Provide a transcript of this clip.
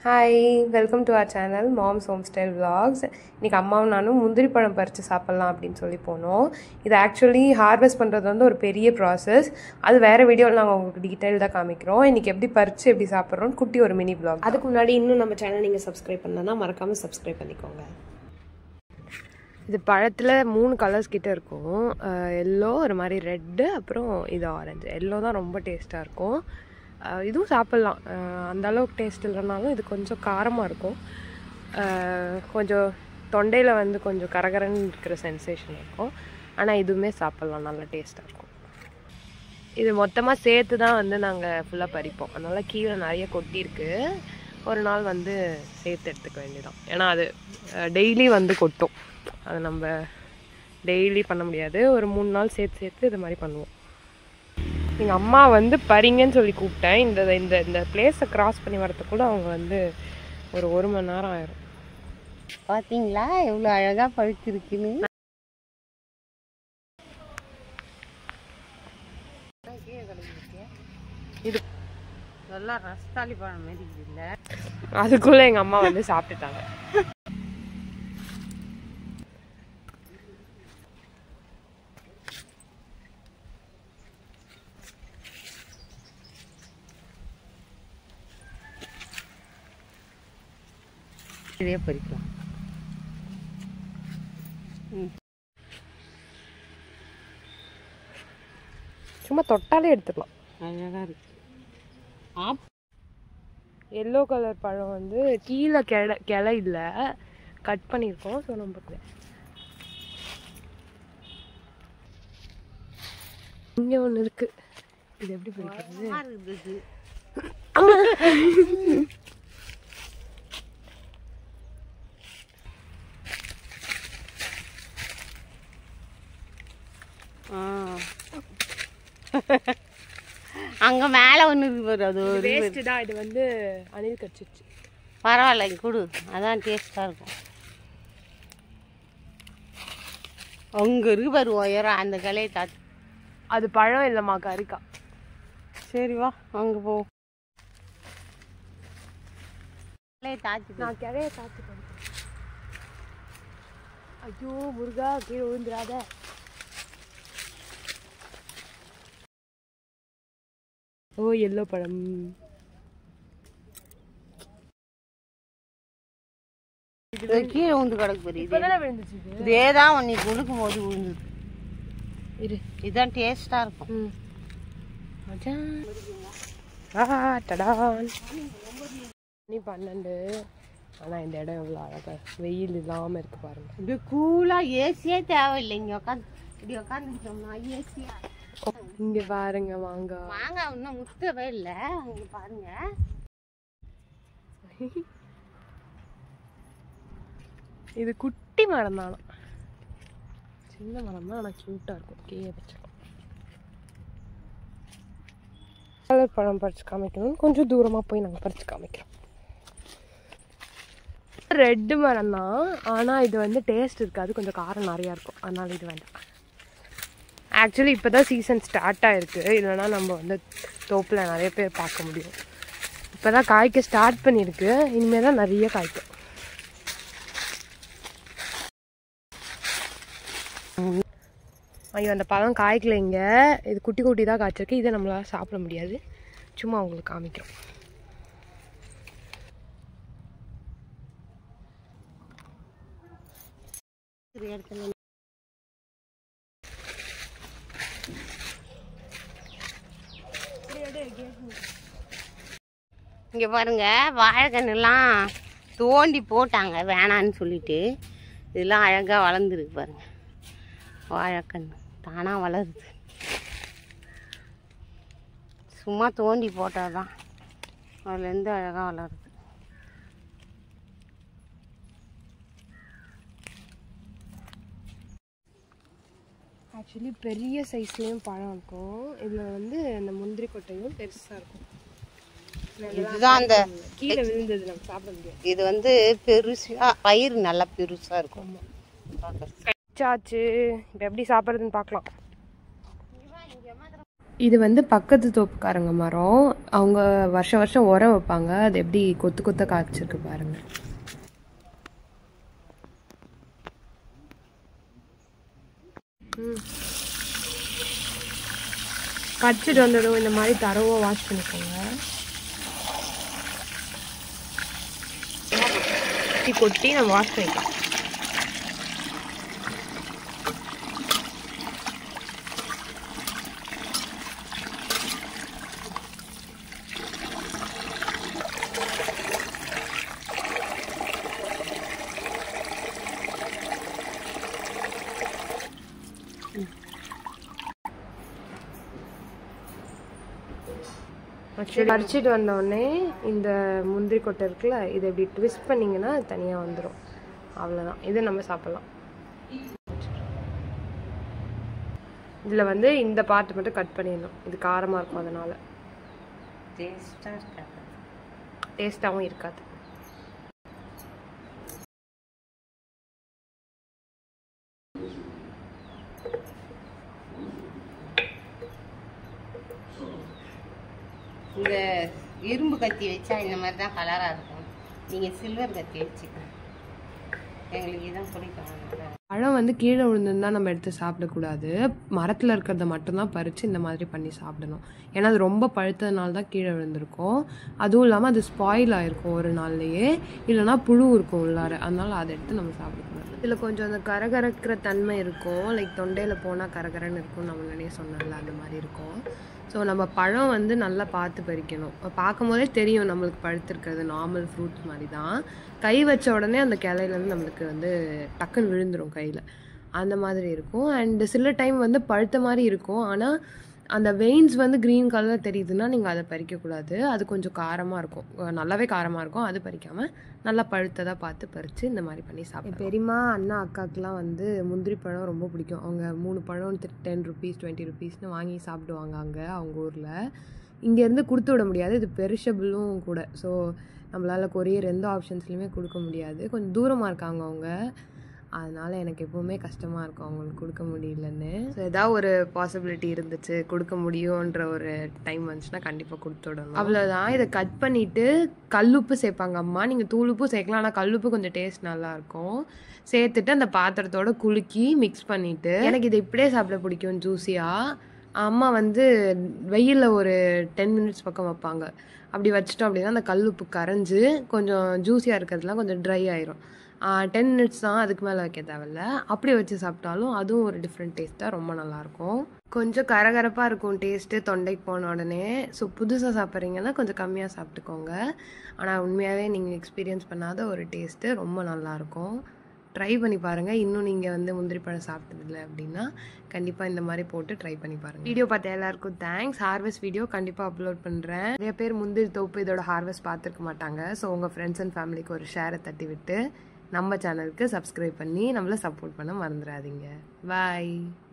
Hi welcome to our channel mom's home style vlogs இன்றைக்கி அம்மாவும் நானும் முந்திரி பழம் பறித்து சாப்பிட்லாம் அப்படின்னு சொல்லி போனோம் இது ஆக்சுவலி ஹார்வெஸ்ட் பண்ணுறது வந்து ஒரு பெரிய ப்ராசஸ் அது வேறு வீடியோவில் நாங்கள் உங்களுக்கு டீட்டெயில்டாக காமிக்கிறோம் இன்றைக்கி எப்படி பறித்து எப்படி சாப்பிட்றோம் குட்டி ஒரு மினி vlog அதுக்கு முன்னாடி இன்னும் நம்ம சேனல் நீங்கள் சப்ஸ்கிரைப் பண்ணலன்னா மறக்காமல் சப்ஸ்கிரைப் பண்ணிக்கோங்க இது பழத்தில் மூணு கலர்ஸ் கிட்ட இருக்கும் எல்லோ ஒரு மாதிரி ரெட்டு அப்புறம் இது ஆரஞ்சு எல்லோ தான் ரொம்ப டேஸ்ட்டாக இருக்கும் அஹ் இதுவும் சாப்பிட்லாம் அஹ் அந்த அளவுக்கு டேஸ்ட் இல்லைனாலும் இது கொஞ்சம் காரமாக இருக்கும் அஹ் கொஞ்சம் தொண்டையில் வந்து கொஞ்சம் கரகரன்னு இருக்கிற சென்சேஷன் இருக்கும் ஆனால் இதுவுமே சாப்பிட்லாம் நல்ல டேஸ்ட்டாக இருக்கும் இது மொத்தமாக சேர்த்து தான் வந்து நாங்கள் ஃபுல்லாக பறிப்போம் அதனால் கீழே நிறைய கொட்டியிருக்கு ஒரு நாள் வந்து சேர்த்து எடுத்துக்க வேண்டியதான் ஏன்னா அது டெய்லி வந்து கொட்டும் அது நம்ம டெய்லி பண்ண முடியாது ஒரு மூணு நாள் சேர்த்து சேர்த்து இது மாதிரி பண்ணுவோம் எங்கள் அம்மா வந்து பறிங்கன்னு சொல்லி கூப்பிட்டேன் இந்த இந்த இந்த பிளேஸை கிராஸ் பண்ணி வரதுக்குள்ள அவங்க வந்து ஒரு ஒரு மணி நேரம் ஆயிரும் பாத்தீங்களா எவ்வளோ அழகா பழுத்திருக்குன்னு இது நல்லா ரஸ்தாளி பழம் மாதிரி இல்லை அதுக்குள்ளே எங்கள் அம்மா வந்து சாப்பிட்டுட்டாங்க இதே பறிக்கலாம் சும்மா தொட்டாலே எடுத்துக்கலாம் அழகா இருக்கு ஆப் எல்லோ கலர் பழம் வந்து கீழே கிளை கிளை இல்லை கட் பண்ணியிருக்கோம் ஸோ நம்ம இங்கே ஒன்று இருக்கு இது எப்படி பிடிக்கிறது இருக்குது அங்க மேல ஒண்ணு இருக்கு பாரு அது ஒரு வேஸ்ட் தான் இது வந்து அணில் கடிச்சிச்சு பரவாயில்ல இங்க கொடு அதான் டேஸ்டா இருக்கும் அங்க இருக்கு பாரு உயரம் அந்த கிளையை தாத்து அது பழம் இல்லைம்மா கறிக்கா சரி வா அங்க போ கிளையை தாத்தி நான் கிளைய பார்த்து ஐயோ முருகா கீழே விழுந்துடாத ஓ எல்லோ பழம் இது கீழே உந்து கிடக்கு பாரு இது இப்பதானே விழுந்துச்சு இது இதே தான் உன்னை கொடுக்கும் போது விழுந்தது இரு இதுதான் டேஸ்டா இருக்கும் ம் மச்சான். ஆ டடான் மணி பன்னெண்டு ஆனால் இந்த இடம் எவ்வளோ அழகா வெயில் இல்லாமல் இருக்கு பாருங்க இது கூலா ஏசியே தேவையில்லை இங்க உட்காந்து இப்படி உட்காந்துட்டோம்னா ஏசியா இங்கே பாருங்க வாங்க மாங்காய் இன்னும் முத்தவே இல்லை இங்க பாருங்க இது குட்டி மரம் தானா சின்ன மரம் தான் ஆனால் க்யூட்டாக இருக்கும் கீழே வச்சிருக்கோம் கலர் பழம் பறித்து காமிக்கணும் கொஞ்சம் தூரமாக போய் நாங்கள் பறித்து காமிக்கிறோம் ரெட்டு மரம் தான் ஆனால் இது வந்து டேஸ்ட் இருக்காது கொஞ்சம் காரம் நிறையா இருக்கும் அதனால இது வேண்டாம் ஆக்சுவலி இப்போ தான் சீசன் ஸ்டார்ட் ஆகிருக்கு இல்லைன்னா நம்ம வந்து தோப்பில் நிறைய பேர் பார்க்க முடியும் இப்போ தான் காய்க்க ஸ்டார்ட் பண்ணியிருக்கு இனிமேல் தான் நிறைய காய்க்கும் ஐயோ அந்த பழம் காய்க்கல இங்க இது குட்டி குட்டி தான் காய்ச்சிருக்கு இதை நம்மளால சாப்பிட முடியாது சும்மா உங்களுக்கு காமிக்கிறோம் இருக்கிற இடத்துல இங்க பாருங்க வாழைக்கன்னுலாம் தோண்டி போட்டாங்க வேணான்னு சொல்லிட்டு இதெல்லாம் அழகா வளர்ந்துருக்கு பாருங்க வாழைக்கன்று தானா வளருது சும்மா தோண்டி போட்டாதான் அதுலேருந்து அழகா வளருது ஆக்சுவலி பெரிய சைஸ்லேயும் பழம் இருக்கும் இதில் வந்து இந்த முந்திரி கொட்டையும் பெருசாக இருக்கும் இதுதான் அந்த கீழே விழுந்தது நம்ம சாப்பிட முடியாது இது வந்து பெருசா பயிர் நல்லா பெருசா இருக்கும் பார்க்கறதுக்கு. சாச்சு இப்போ எப்படி சாப்பிட்றதுன்னு பார்க்கலாம் இது வந்து பக்கத்து தோப்புக்காரங்க மரம் அவங்க வருஷம் வருஷம் உரம் வைப்பாங்க அது எப்படி கொத்து கொத்த காய்ச்சிருக்கு பாருங்க பறிச்சுட்டு வந்ததும் இந்த மாதிரி தரவோ வாஷ் பண்ணிக்கோங்க கொட்டி கொட்டி நம்ம வாஷ் பண்ணிக்கலாம் ஆக்சுவலி பறிச்சுட்டு வந்தோடனே இந்த முந்திரி கொட்டை இருக்குல்ல இதை இப்படி ட்விஸ்ட் பண்ணிங்கன்னா அது தனியாக வந்துடும் அவ்வளோதான் இதை நம்ம சாப்பிட்லாம் இதில் வந்து இந்த பார்ட் மட்டும் கட் பண்ணிடணும் இது காரமாக இருக்கும் அதனால் டேஸ்ட்டாக இருக்காது டேஸ்ட்டாகவும் இருக்காது இந்த இரும்பு கத்தி வச்சா இந்த மாதிரி தான் கலராக இருக்கும் நீங்கள் சில்வர் கத்தி வச்சுக்கோங்க எங்களுக்கு இதான் பிடிக்கும் அதனால. பழம் வந்து கீழே விழுந்துருந்தா நம்ம எடுத்து சாப்பிடக்கூடாது மரத்தில் இருக்கிறத மட்டும்தான் பறித்து இந்த மாதிரி பண்ணி சாப்பிடணும் ஏன்னா அது ரொம்ப பழுத்ததுனால தான் கீழே விழுந்திருக்கும் அதுவும் இல்லாமல் அது ஸ்பாயில் ஆயிருக்கும் ஒரு நாள்லயே இல்லைன்னா புழு இருக்கும் உள்ளார அதனால அதை எடுத்து நம்ம சாப்பிடக்கூடாது இதில் கொஞ்சம் அந்த கரகரக்கிற தன்மை இருக்கும் லைக் தொண்டையில் போனால் கரகரன்னு இருக்கும் நம்ம முன்னாடியே சொன்னோம்ல அந்த மாதிரி இருக்கும் ஸோ நம்ம பழம் வந்து நல்லா பார்த்து பறிக்கணும் பார்க்கும் போதே தெரியும் நம்மளுக்கு பழுத்திருக்கிறது நார்மல் ஃப்ரூட்ஸ் மாதிரி தான் கை வச்ச உடனே அந்த கிளையிலேருந்து நம்மளுக்கு வந்து டக்குன்னு விழுந்துரும் கையில் அந்த மாதிரி இருக்கும் அண்ட் சில டைம் வந்து பழுத்த மாதிரி இருக்கும் ஆனால் அந்த வெயின்ஸ் வந்து க்ரீன் கலர் தெரியுதுன்னா நீங்கள் அதை பறிக்கக்கூடாது அது கொஞ்சம் காரமாக இருக்கும் அஹ் நல்லாவே காரமாக இருக்கும் அது பறிக்காமல் நல்லா பழுத்ததாக பார்த்து பறித்து இந்த மாதிரி பண்ணி சாப்பிடும் பெரியம்மா அண்ணா அக்காக்கெலாம் வந்து முந்திரி பழம் ரொம்ப பிடிக்கும் அவங்க மூணு பழம் டென் ருபீஸ் டுவெண்ட்டி ருபீஸ்னு வாங்கி சாப்பிடுவாங்க அங்கே அவங்க ஊரில் இங்கேருந்து கொடுத்து விட முடியாது இது பெரிஷபிளும் கூட ஸோ நம்மளால் கொரியர் எந்த ஆப்ஷன்ஸ்லையுமே கொடுக்க முடியாது கொஞ்சம் தூரமாக இருக்காங்க அவங்க அதனால எனக்கு எப்பவுமே கஷ்டமாக இருக்கும் அவங்களுக்கு கொடுக்க முடியலன்னு ஸோ ஏதாவது ஒரு பாசிபிலிட்டி இருந்துச்சு கொடுக்க முடியுன்ற ஒரு டைம் வந்துச்சுன்னா கண்டிப்பாக கொடுத்துடணும் அவ்வளோதான் இதை கட் பண்ணிவிட்டு கல்லுப்பு சேர்ப்பாங்க அம்மா நீங்கள் தூளுப்பு சேர்க்கலாம் ஆனால் கல்லுப்பு கொஞ்சம் டேஸ்ட் நல்லாயிருக்கும் சேர்த்துட்டு அந்த பாத்திரத்தோட குலுக்கி மிக்ஸ் பண்ணிவிட்டு எனக்கு இதை இப்படியே சாப்பிட பிடிக்கும் ஜூஸியாக அம்மா வந்து வெயிலில் ஒரு டென் மினிட்ஸ் பக்கம் வைப்பாங்க அப்படி வச்சிட்டோம் அப்படின்னா அந்த கல்லுப்பு கரைஞ்சு கொஞ்சம் ஜூஸியாக இருக்கிறதுலாம் கொஞ்சம் ட்ரை ஆயிரும் டென் மினிட்ஸ் தான் அதுக்கு மேலே வைக்க தேவையில்ல அப்படி வச்சு சாப்பிட்டாலும் அதுவும் ஒரு டிஃப்ரெண்ட் டேஸ்ட்டாக ரொம்ப நல்லாயிருக்கும் கொஞ்சம் கரகரப்பாக இருக்கும் டேஸ்ட்டு தொண்டைக்கு போன உடனே ஸோ புதுசாக சாப்பிட்றீங்கன்னா கொஞ்சம் கம்மியாக சாப்பிட்டுக்கோங்க ஆனால் உண்மையாகவே நீங்கள் எக்ஸ்பீரியன்ஸ் பண்ணாத ஒரு டேஸ்ட்டு ரொம்ப நல்லாயிருக்கும் ட்ரை பண்ணி பாருங்கள் இன்னும் நீங்கள் வந்து முந்திரி பழம் சாப்பிட்டதில்ல அப்படின்னா கண்டிப்பாக இந்த மாதிரி போட்டு ட்ரை பண்ணி பாருங்கள் வீடியோ பார்த்த எல்லாருக்கும் தேங்க்ஸ் ஹார்வெஸ்ட் வீடியோ கண்டிப்பாக அப்லோட் பண்ணுறேன் நிறைய பேர் முந்திரி தோப்பு இதோட ஹார்வெஸ்ட் பார்த்துருக்க மாட்டாங்க ஸோ உங்கள் ஃப்ரெண்ட்ஸ் அண்ட் ஃபேமிலிக்கு ஒரு ஷேரை தட்டி விட்டு நம்ம சேனலுக்கு சப்ஸ்கிரைப் பண்ணி நம்மளை சப்போர்ட் பண்ண மறந்துடாதீங்க பாய்